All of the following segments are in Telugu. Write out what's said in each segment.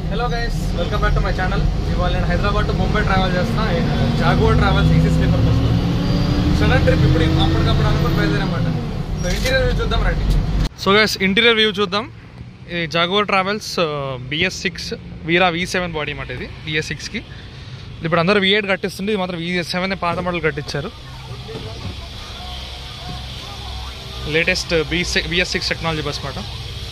hello guys welcome back to my channel ఇవాళ నేను హైదరాబాద్ టు ముంబై ట్రావెల్ చేస్తున్నా Jaguar travels AC sleeper bus sudden trip ఇప్పుడు అప్పటికప్పుడు అనుకుని బయలుదేరమాట సో ఇంటీరియర్ వ్యూ చూద్దాం రండి సో గైస్ ఇంటీరియర్ వ్యూ చూద్దాం ఇది Jaguar travels BS six Veera V seven body అన్నమాట ఇది బిఎస్ సిక్స్కి ఇప్పుడు అందరూ వి ఎయిట్ కట్టిస్తుంటే ఇది మాత్రం వి సెవెన్ పాత మోడల్ కట్టించారు latest B BS six technology bus మాట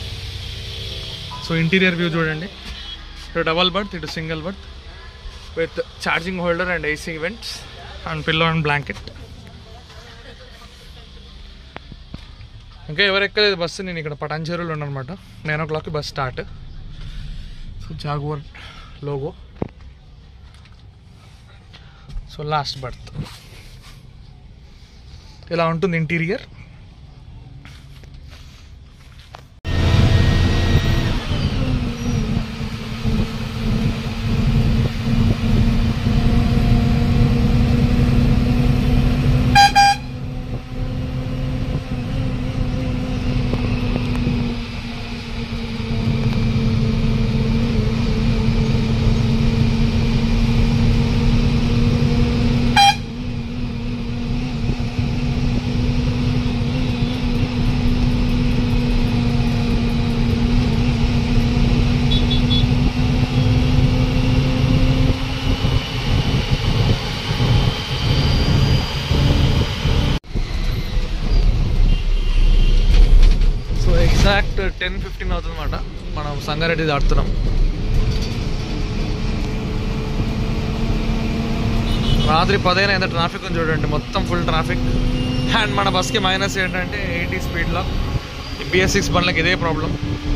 సో ఇంటీరియర్ వ్యూ చూడండి ఇటు డబల్ బర్త్ ఇటు single berth with charging holder and AC events and pillow and blanket ఇంకా ఎవరు ఎక్కలేదు బస్సు నేను ఇక్కడ పటాన్చేరులో ఉన్నానమాట నైన్ ఓ క్లాక్కి bus start so Jaguar logo so last berth ఇలా ఉంటుంది interior so exact ten fifteen అవుతుంది అనమాట మనం సంగారెడ్డి దాటుతున్నాం రాత్రి పదైన ఎంత ట్రాఫిక్ ఉంది చూడండి మొత్తం ఫుల్ ట్రాఫిక్ అండ్ మన బస్కి మైనస్ ఏంటంటే ఎయిటీ స్పీడ్లో బిఎస్ సిక్స్ బండ్లకి ఇదే ప్రాబ్లం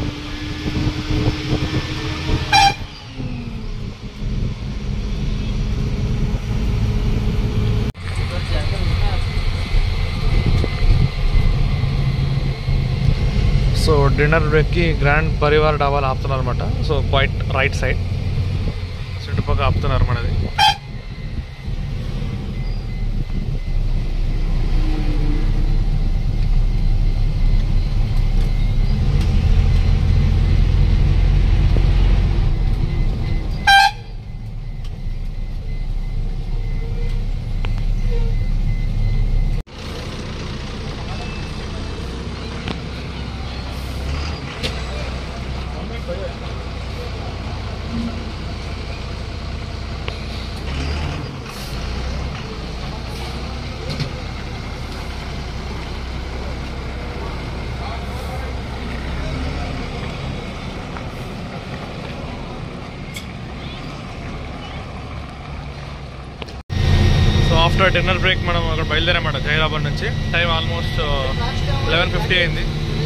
సో డిన్నర్ బ్రేక్కి గ్రాండ్ పరివార్ డాబాలు ఆపుతున్నారు అనమాట సో క్వైట్ రైట్ సైడ్ చుట్టుపక్కల ఆపుతున్నారు మనది సో ఆఫ్టర్ డిన్నర్ బ్రేక్ మనం అక్కడ బయలుదేరామాట జైరాబాద్ నుంచి టైం ఆల్మోస్ట్ లెవెన్ ఫిఫ్టీ అయింది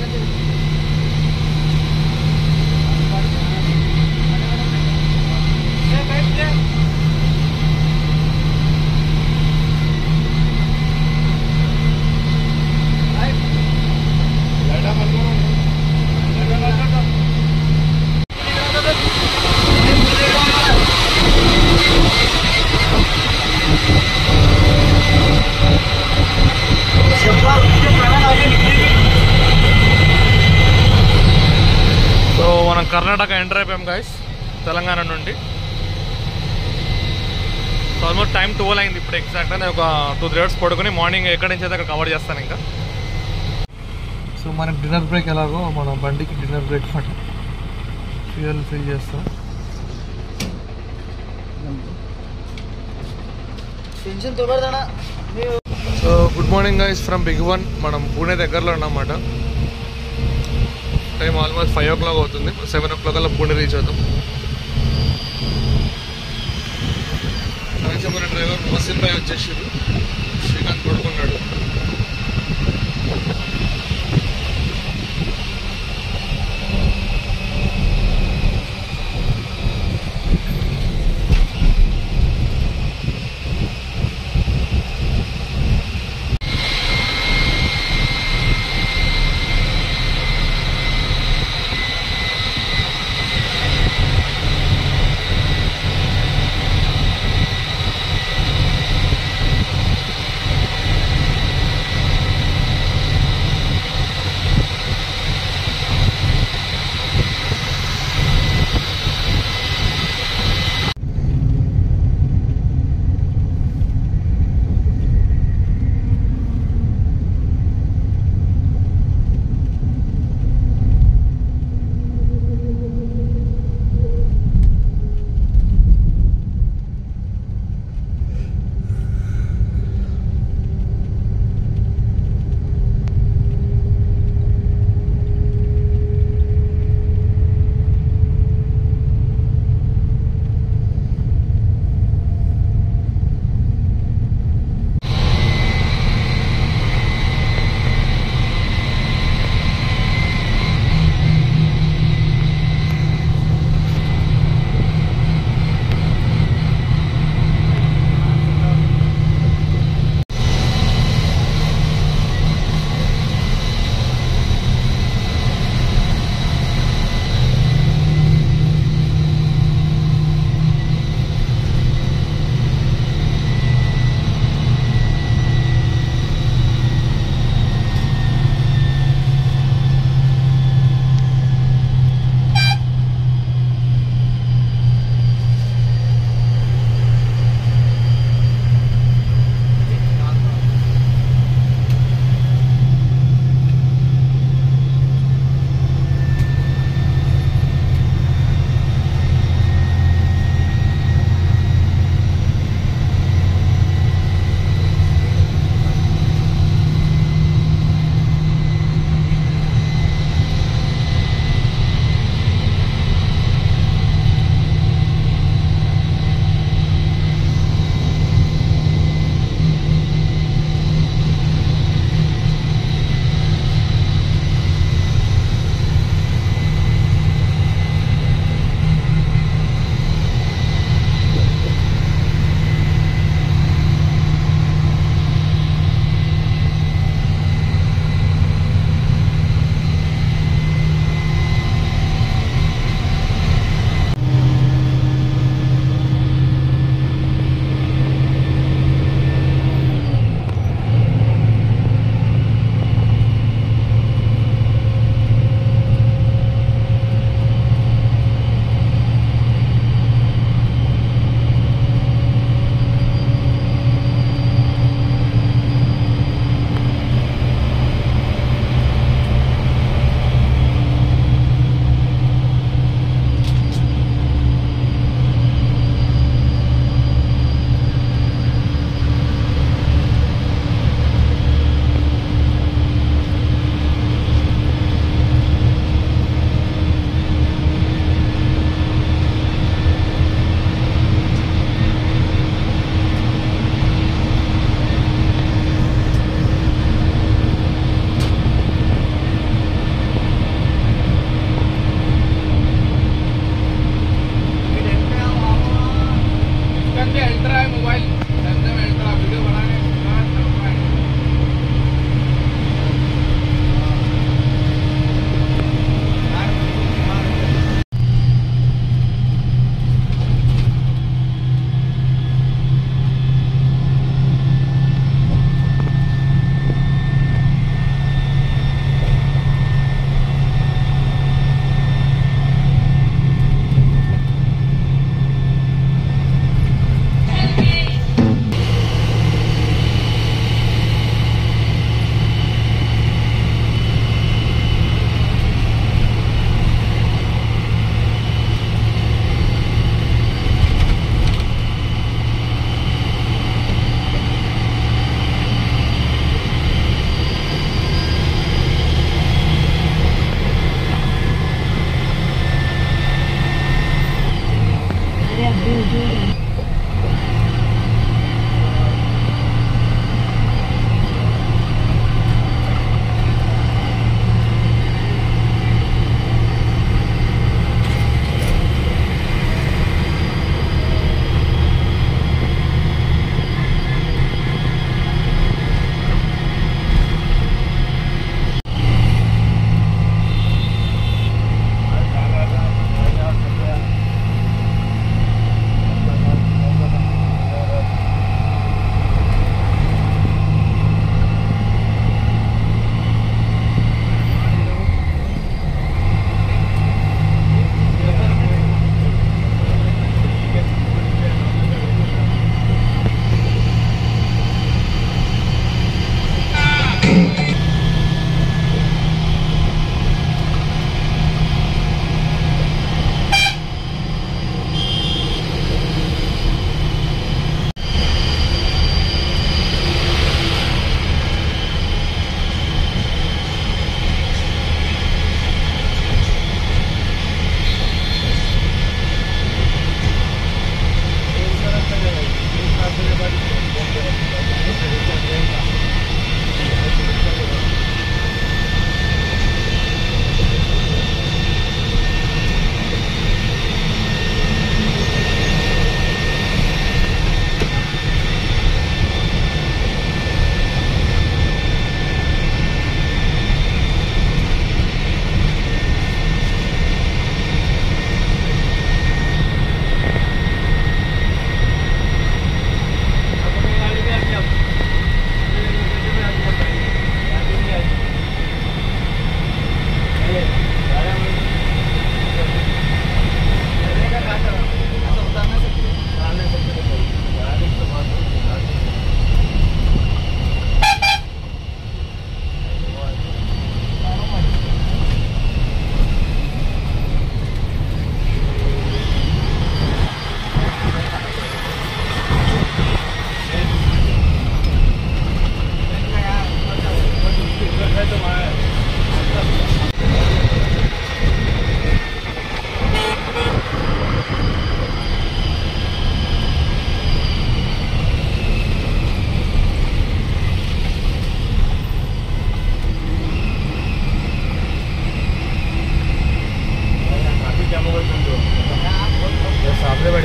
సో మనం కర్ణాటక ఎంటర్ అయిపోయాం గాయస్ తెలంగాణ నుండి సో ఆల్మోస్ట్ టైం ట్వెల్వ్ అయింది ఇప్పుడు ఎగ్జాక్ట్ నేను ఒక టూ త్రీ అవర్స్ పడుకుని మార్నింగ్ ఎక్కడి నుంచి అయితే అక్కడ కవర్ చేస్తాను ఇంకా సో మనకి డిన్నర్ బ్రేక్ ఎలాగో మన బండికి డిన్నర్ బ్రేక్ ఫట్ ఫ్యూయల్ ఫిల్ చేస్తాం టెన్షన్ తొగడదనా so good morning guys from big one మనం పూణే దగ్గరలో ఉన్నమాట time almost five o'clock అవుతుంది సెవెన్ ఓ క్లాక్ అలా పూణే రీచ్ అవుతాం మన డ్రైవర్ మొహసిన్ భాయ్ వచ్చేసారు శ్రీకాంత్ పడుకున్నాడు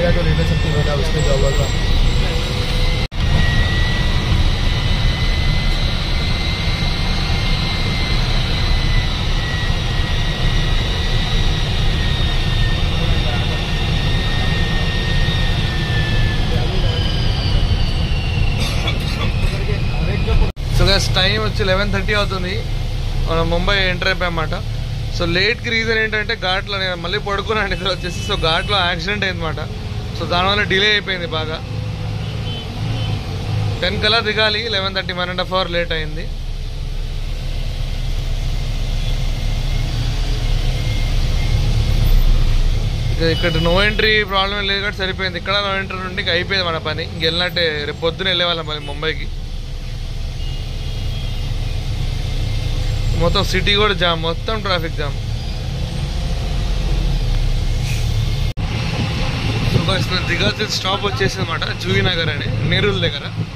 गया तो रेलवे छुट्टी हो गया उसमें गया हुआ था సో గస్ టైం వచ్చి లెవెన్ థర్టీ అవుతుంది మనం ముంబై ఎంటర్ అయిపోయామాట సో లేట్కి రీజన్ ఏంటంటే ఘాట్లో నేను మళ్ళీ పడుకున్నాను నిద్ర వచ్చేసి సో ఘాట్లో యాక్సిడెంట్ అయిందన్నమాట సో దానివల్ల డిలే అయిపోయింది బాగా టెన్ కల్లా దిగాలి eleven thirty one and half hour late అయింది ఇక ఇక్కడ నో ఎంట్రీ ప్రాబ్లం లేదు కాబట్టి సరిపోయింది ఇక్కడ నో ఎంట్రీ నుండి ఇంక అయిపోయింది మన పని ఇంక వెళ్ళినట్టే రేపు పొద్దున వెళ్ళేవాళ్ళం మళ్ళీ ముంబైకి మొత్తం సిటీ కూడా జామ్ మొత్తం ట్రాఫిక్ జామ్ దిగాల్సిన స్టాప్ వచ్చేసి అనమాట జూయి నగర్ అని నెరూల్ దగ్గర